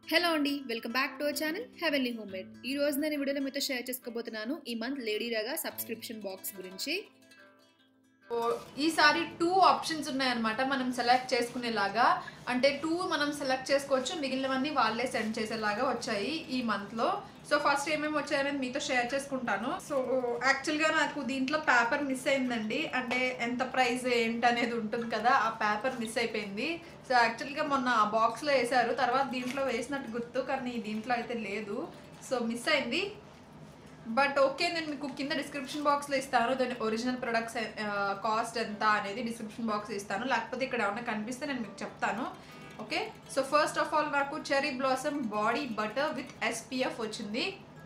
hello అండి welcome back to our channel heavenly home made ఈ రోజు నేను ఈ వీడియోలో మీతో షేర్ చేసుకోబోతున్నాను ఈ మంత్ లేడీ రగా సబ్స్క్రిప్షన్ బాక్స్ గురించి ఓ, ఈసారి టూ ఆప్షన్స్ ఉన్నాయన్నమాట మనం సెలెక్ట్ చేసుకునేలాగా అంటే టూ మనం సెలెక్ట్ చేసుకోవచ్చు మిగిలినవన్నీ వాళ్ళే సెండ్ చేసేలాగా వచ్చాయి ఈ మంత్లో సో ఫస్ట్ ఏమేమి వచ్చాయనేది మీతో షేర్ చేసుకుంటాను సో యాక్చువల్గా నాకు దీంట్లో పేపర్ మిస్ అయిందండి అంటే ఎంత ప్రైస్ ఏంటి అనేది ఉంటుంది కదా ఆ పేపర్ మిస్ అయిపోయింది సో యాక్చువల్గా మొన్న ఆ బాక్స్లో వేశారు తర్వాత దీంట్లో వేసినట్టు గుర్తు కానీ దీంట్లో అయితే లేదు సో మిస్ అయింది బట్ ఓకే నేను మీకు కింద డిస్క్రిప్షన్ బాక్స్లో ఇస్తాను దాని ఒరిజినల్ ప్రొడక్ట్స్ కాస్ట్ ఎంత అనేది డిస్క్రిప్షన్ బాక్స్ ఇస్తాను లేకపోతే ఇక్కడ ఏమైనా కనిపిస్తే నేను మీకు చెప్తాను okay so first of all నాకు cherry blossom body butter with SPF వచ్చింది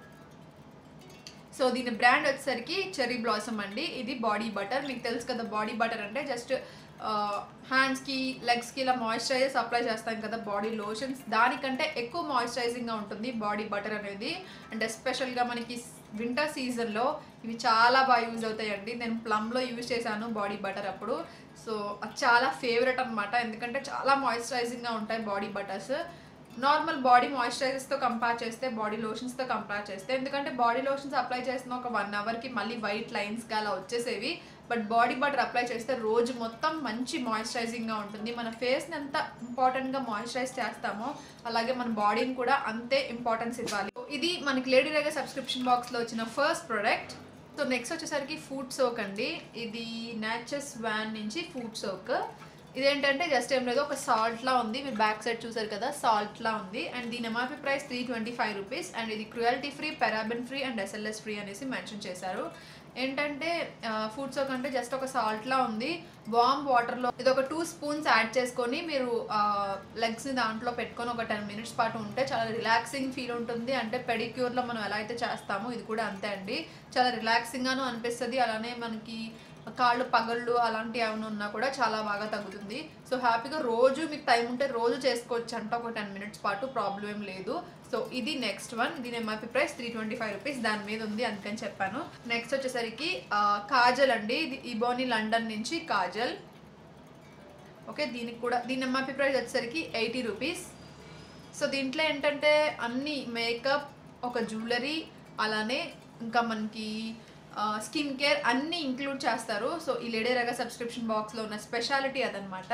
సో దీని బ్రాండ్ వచ్చేసరికి చెరీ బ్లాసమ్ అండి ఇది బాడీ బటర్ మీకు తెలుసు కదా బాడీ బటర్ అంటే జస్ట్ హ్యాండ్స్కి లెగ్స్కి ఇలా మాయిశ్చరైజర్స్ అప్లై చేస్తాం కదా బాడీ లోషన్స్ దానికంటే ఎక్కువ మాయిశ్చరైజింగ్గా ఉంటుంది బాడీ బటర్ అనేది అండ్ ఎస్పెషల్గా మనకి వింటర్ సీజన్లో ఇవి చాలా బాగా యూజ్ అవుతాయండి నేను ప్లమ్లో యూజ్ చేశాను బాడీ బటర్ అప్పుడు సో అది చాలా ఫేవరెట్ అనమాట ఎందుకంటే చాలా మాయిశ్చరైజింగ్గా ఉంటాయి బాడీ బటర్స్ నార్మల్ బాడీ మాయిశ్చరైజర్స్తో కంపేర్ చేస్తే బాడీ లోషన్స్తో కంపేర్ చేస్తే ఎందుకంటే బాడీ లోషన్స్ అప్లై చేసిన ఒక వన్ అవర్కి మళ్ళీ వైట్ లైన్స్గా అలా వచ్చేసేవి బట్ బాడీ బటర్ అప్లై చేస్తే రోజు మొత్తం మంచి మాయిశ్చరైజింగ్గా ఉంటుంది మన ఫేస్ని ఎంత ఇంపార్టెంట్గా మాయిశ్చరైజ్ చేస్తామో అలాగే మన బాడీని కూడా అంతే ఇంపార్టెన్స్ ఇవ్వాలి ఇది మనకి లేడీ రేగా సబ్స్క్రిప్షన్ బాక్స్లో వచ్చిన ఫస్ట్ ప్రోడక్ట్ సో నెక్స్ట్ వచ్చేసరికి ఫుడ్ సోక్ అండి ఇది నాచస్ వ్యాన్ నుంచి ఫుడ్ సోక్ ఇదేంటంటే జస్ట్ ఏం లేదు ఒక సాల్ట్ లా ఉంది మీరు బ్యాక్ సైడ్ చూసారు కదా సాల్ట్ లా ఉంది అండ్ దీని MRP price three twenty five rupees and ఇది cruelty free paraben free and SLS free అనేసి మెన్షన్ చేశారు ఏంటంటే ఫుడ్ సోక్ అంటే జస్ట్ ఒక సాల్ట్ లా ఉంది వామ్ వాటర్లో ఇది ఒక టూ స్పూన్స్ యాడ్ చేసుకొని మీరు లెగ్స్ని దాంట్లో పెట్టుకొని ఒక టెన్ మినిట్స్ పాటు ఉంటే చాలా రిలాక్సింగ్ ఫీల్ ఉంటుంది అంటే పెడిక్యూర్లో మనం ఎలా అయితే చేస్తామో ఇది కూడా అంతే అండి చాలా రిలాక్సింగ్గాను అనిపిస్తుంది అలానే మనకి కాళ్ళు పగళ్ళు అలాంటివి ఏమైనా ఉన్నా కూడా చాలా బాగా తగ్గుతుంది సో హ్యాపీగా రోజు మీకు టైం ఉంటే రోజు చేసుకోవచ్చు అంట ఒక టెన్ మినిట్స్ పాటు ప్రాబ్లం ఏం లేదు సో ఇది నెక్స్ట్ వన్ దీని MRP price three twenty five rupees దాని మీద ఉంది అందుకని చెప్పాను నెక్స్ట్ వచ్చేసరికి ఆ, కాజల్ అండి ఇది ఇబోని లండన్ నుంచి కాజల్ ఓకే దీనికి కూడా దీని ఎంఆర్పి ప్రైస్ వచ్చేసరికి ఎయిటీ రూపీస్ సో దీంట్లో ఏంటంటే అన్ని మేకప్ ఒక జ్యువెలరీ అలానే ఇంకా మనకి స్కిన్ కేర్ అన్నీ ఇంక్లూడ్ చేస్తారు సో ఈ లేడీ రగా సబ్స్క్రిప్షన్ బాక్స్లో ఉన్న స్పెషాలిటీ అదనమాట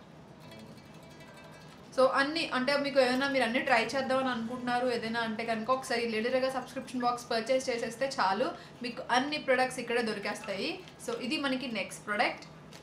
సో అన్ని అంటే మీకు ఏదైనా మీరు అన్ని ట్రై చేద్దామని అనుకుంటున్నారు ఏదైనా అంటే కనుక ఒకసారి లేడీ రగా సబ్స్క్రిప్షన్ బాక్స్ పర్చేస్ చేసేస్తే చాలు మీకు అన్ని ప్రొడక్ట్స్ ఇక్కడే దొరికేస్తాయి సో ఇది మనకి నెక్స్ట్ ప్రొడక్ట్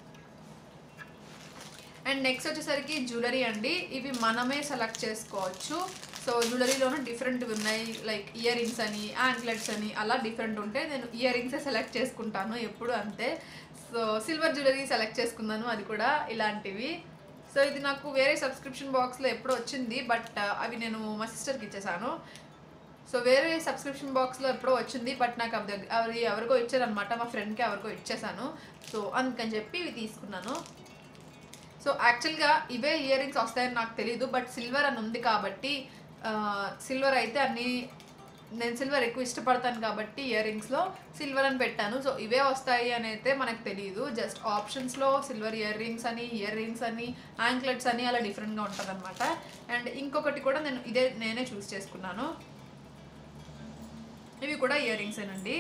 అండ్ నెక్స్ట్ వచ్చేసరికి జ్యువెలరీ అండి ఇవి మనమే సెలెక్ట్ చేసుకోవచ్చు సో జ్యువెలరీలోనూ డిఫరెంట్ ఉన్నాయి లైక్ ఇయర్ రింగ్స్ అని యాంక్లెట్స్ అని అలా డిఫరెంట్ ఉంటాయి నేను ఇయర్ రింగ్సే సెలెక్ట్ చేసుకుంటాను ఎప్పుడు అంతే సో సిల్వర్ జ్యువెలరీ సెలెక్ట్ చేసుకున్నాను అది కూడా ఇలాంటివి సో ఇది నాకు వేరే సబ్స్క్రిప్షన్ బాక్స్లో ఎప్పుడు వచ్చింది బట్ అవి నేను మా సిస్టర్కి ఇచ్చేసాను సో వేరే సబ్స్క్రిప్షన్ బాక్స్లో ఎప్పుడో వచ్చింది బట్ నాకు అవి దగ్గర అవి ఎవరికో ఇచ్చారనమాట మా ఫ్రెండ్కి ఎవరికో ఇచ్చేసాను సో అందుకని చెప్పి ఇవి తీసుకున్నాను సో యాక్చువల్గా ఇవే ఇయర్ రింగ్స్ వస్తాయని నాకు తెలియదు బట్ సిల్వర్ అని ఉంది కాబట్టి సిల్వర్ అయితే అన్ని నేను సిల్వర్ ఎక్కువ ఇష్టపడతాను కాబట్టి ఇయర్ రింగ్స్లో సిల్వర్ అని పెట్టాను సో ఇవే వస్తాయి అని అయితే మనకు తెలియదు జస్ట్ ఆప్షన్స్లో సిల్వర్ ఇయర్ రింగ్స్ అని ఇయర్ రింగ్స్ అని యాంక్లెట్స్ అని అలా డిఫరెంట్గా ఉంటుంది అనమాట అండ్ ఇంకొకటి కూడా నేను ఇదే నేనే చూస్ చేసుకున్నాను ఇవి కూడా ఇయర్ రింగ్స్ ఏనండి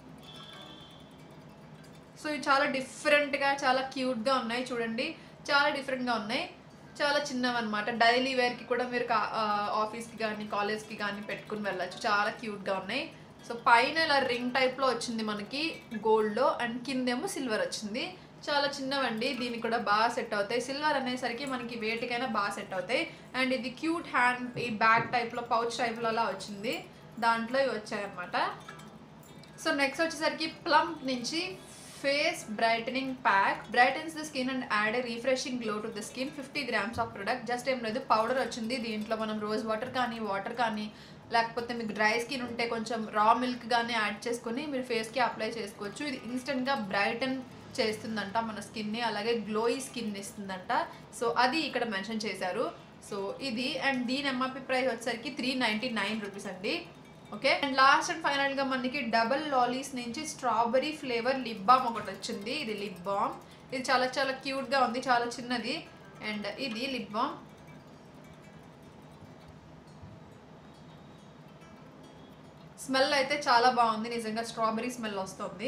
సో ఇవి చాలా డిఫరెంట్గా చాలా క్యూట్గా ఉన్నాయి చూడండి చాలా డిఫరెంట్గా ఉన్నాయి చాలా చిన్నవి అనమాట డైలీ వేర్కి కూడా మీరు కా ఆఫీస్కి కానీ కాలేజ్కి కానీ పెట్టుకుని వెళ్ళచ్చు చాలా క్యూట్గా ఉన్నాయి సో పైన ఇలా రింగ్ టైప్లో వచ్చింది మనకి గోల్డ్లో అండ్ కిందేమో సిల్వర్ వచ్చింది చాలా చిన్నవండి దీనికి కూడా బాగా సెట్ అవుతాయి సిల్వర్ అనేసరికి మనకి వేటికైనా బాగా సెట్ అవుతాయి అండ్ ఇది క్యూట్ హ్యాండ్ ఈ బ్యాగ్ టైప్లో పౌచ్ టైప్లో అలా వచ్చింది దాంట్లో ఇవి వచ్చాయన్నమాట సో నెక్స్ట్ వచ్చేసరికి ప్లమ్ నుంచి face brightening pack brightens the skin and add a refreshing glow to the skin fifty grams of product just ఏం లేదు పౌడర్ వచ్చింది దీంట్లో మనం రోజ్ వాటర్ కానీ వాటర్ కానీ లేకపోతే మీకు డ్రై స్కిన్ ఉంటే కొంచెం రా మిల్క్ కానీ యాడ్ చేసుకొని మీరు ఫేస్కి అప్లై చేసుకోవచ్చు ఇది ఇన్స్టెంట్గా బ్రైటన్ చేస్తుందంట మన స్కిన్ని అలాగే గ్లోయి స్కిన్ ఇస్తుందంట సో అది ఇక్కడ మెన్షన్ చేశారు సో ఇది అండ్ దీని ఎంఆర్పి ప్రైస్ వచ్చేసరికి త్రీ నైంటీ నైన్ రూపీస్ అండి okay and last and final గా మనకి డబల్ లాలీస్ నుంచి స్ట్రాబెరీ ఫ్లేవర్ లిప్ బామ్ ఒకటి వచ్చింది ఇది లిప్ బామ్ ఇది చాలా చాలా క్యూట్ గా ఉంది చాలా చిన్నది అండ్ ఇది లిప్ బామ్ స్మెల్ అయితే చాలా బాగుంది నిజంగా స్ట్రాబెరీ స్మెల్ వస్తుంది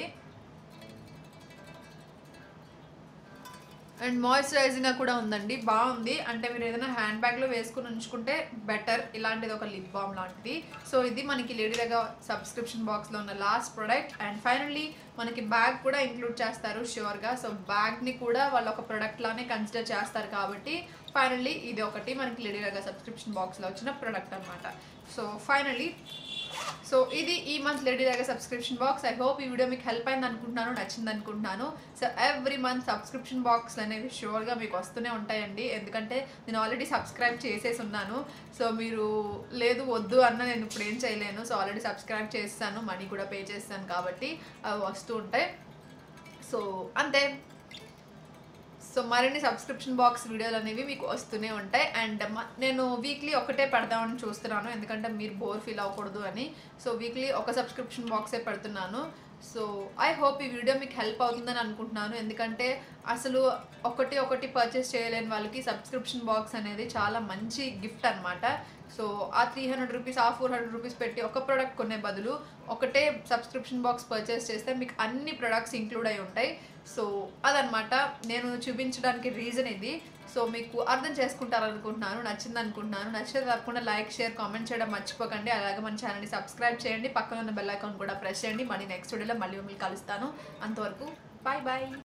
అండ్ మాయిశ్చరైజింగ్గా కూడా ఉందండి బాగుంది అంటే మీరు ఏదైనా హ్యాండ్ బ్యాగ్లో వేసుకుని ఉంచుకుంటే బెటర్ ఇలాంటిది ఒక లిప్ బామ్ లాంటిది సో ఇది మనకి లేడీ దగ్గర సబ్స్క్రిప్షన్ బాక్స్లో ఉన్న లాస్ట్ ప్రోడక్ట్ అండ్ ఫైనల్లీ మనకి బ్యాగ్ కూడా ఇంక్లూడ్ చేస్తారు ష్యూర్గా సో బ్యాగ్ని కూడా వాళ్ళు ఒక ప్రోడక్ట్ లానే కన్సిడర్ చేస్తారు కాబట్టి ఫైనల్లీ ఇది ఒకటి మనకి లేడీ దగ్గర సబ్స్క్రిప్షన్ బాక్స్లో వచ్చిన ప్రోడక్ట్ అనమాట సో ఫైనల్లీ సో ఇది ఈ మంత్ లేడీ దగ్గర సబ్స్క్రిప్షన్ బాక్స్ ఐ హోప్ ఈ వీడియో మీకు హెల్ప్ అయింది అనుకుంటున్నాను నచ్చింది అనుకుంటున్నాను so every month subscription box అనేవి షూర్గా మీకు వస్తూనే ఉంటాయండి ఎందుకంటే నేను ఆల్రెడీ సబ్స్క్రైబ్ చేసేసి ఉన్నాను సో మీరు లేదు వద్దు అన్న నేను ఇప్పుడు ఏం చేయలేను సో ఆల్రెడీ సబ్స్క్రైబ్ చేస్తాను మనీ కూడా పే చేస్తాను కాబట్టి అవి వస్తూ ఉంటాయి సో అంతే సో మరిన్ని సబ్స్క్రిప్షన్ బాక్స్ వీడియోలు అనేవి మీకు వస్తూనే ఉంటాయి అండ్ నేను వీక్లీ ఒకటే పెడదామని చూస్తున్నాను ఎందుకంటే మీరు బోర్ ఫీల్ అవ్వకూడదు అని సో వీక్లీ ఒక సబ్స్క్రిప్షన్ బాక్సే పెడుతున్నాను సో ఐ హోప్ ఈ వీడియో మీకు హెల్ప్ అవుతుందని అనుకుంటున్నాను ఎందుకంటే అసలు ఒకటి ఒకటి పర్చేస్ చేయలేని వాళ్ళకి సబ్స్క్రిప్షన్ బాక్స్ అనేది చాలా మంచి గిఫ్ట్ అనమాట సో ఆ త్రీ హండ్రెడ్ రూపీస్ ఆ ఫోర్ హండ్రెడ్ రూపీస్ పెట్టి ఒక ప్రోడక్ట్ కొనే బదులు ఒకటే సబ్స్క్రిప్షన్ బాక్స్ పర్చేస్ చేస్తే మీకు అన్ని ప్రొడక్ట్స్ ఇంక్లూడ్ అయి ఉంటాయి సో అదనమాట నేను చూపించడానికి రీజన్ ఇది సో మీకు అర్థం చేసుకుంటారనుకుంటున్నాను నచ్చింది అనుకుంటున్నాను నచ్చితే తప్పకుండా లైక్ షేర్ కామెంట్ చేయడం మర్చిపోకండి అలాగే మన ఛానల్ని సబ్స్క్రైబ్ చేయండి పక్కన ఉన్న బెల్ ఐకాన్ కూడా ప్రెస్ చేయండి మళ్ళీ నెక్స్ట్ వీడియోలో మళ్ళీ మిమ్మల్ని కలుస్తాను అంతవరకు బాయ్ బాయ్